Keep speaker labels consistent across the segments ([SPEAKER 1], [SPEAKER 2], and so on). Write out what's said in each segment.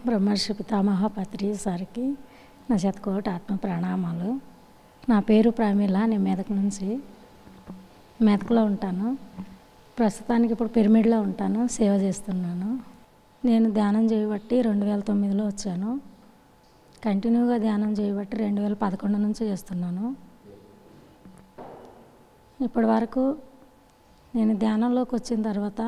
[SPEAKER 1] బ్రహ్మర్షి పితామహ పత్రి సార్కి నా శతకోటి ఆత్మ ప్రణామాలు నా పేరు ప్రమీల నేను మెదక్ నుంచి మెదక్లో ఉంటాను ప్రస్తుతానికి ఇప్పుడు పిరమిడ్లో ఉంటాను సేవ చేస్తున్నాను నేను ధ్యానం చేయబట్టి రెండు వేల తొమ్మిదిలో వచ్చాను కంటిన్యూగా ధ్యానం చేయబట్టి రెండు వేల పదకొండు నుంచి చేస్తున్నాను ఇప్పటి వరకు నేను ధ్యానంలోకి వచ్చిన తర్వాత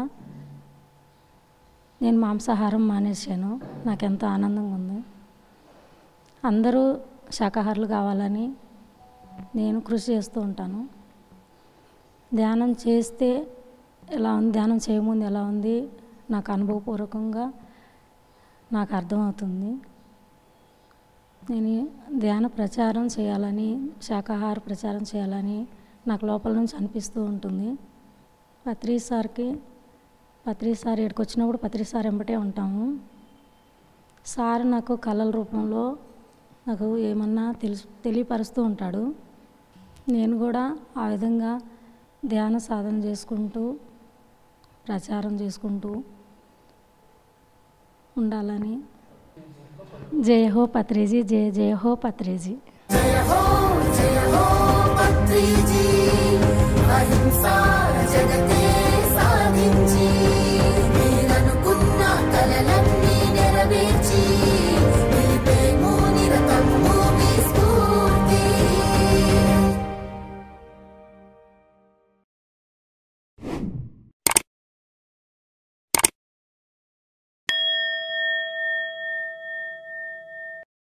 [SPEAKER 1] నేను మాంసాహారం మానేశాను నాకు ఎంతో ఆనందంగా ఉంది అందరూ శాకాహారులు కావాలని నేను కృషి చేస్తూ ఉంటాను ధ్యానం చేస్తే ఎలా ఉంది ధ్యానం చేయముందు ఎలా ఉంది నాకు అనుభవపూర్వకంగా నాకు అర్థమవుతుంది నేను ధ్యాన ప్రచారం చేయాలని శాకాహార ప్రచారం చేయాలని నాకు లోపల నుంచి అనిపిస్తూ ఉంటుంది పత్రి సార్కి పత్రి సార్ ఇక్కడికి వచ్చినప్పుడు పత్రి సార్ ఎంబటే ఉంటాము సార్ నాకు కళల రూపంలో నాకు ఏమన్నా తెలుసు తెలియపరుస్తూ ఉంటాడు నేను కూడా ఆ విధంగా ధ్యాన సాధన చేసుకుంటూ ప్రచారం చేసుకుంటూ ఉండాలని జయ హో పత్రిజీ జయ జయ హో పత్రిజీ
[SPEAKER 2] जय हो जय हो पत्री जी अहिंसा जगते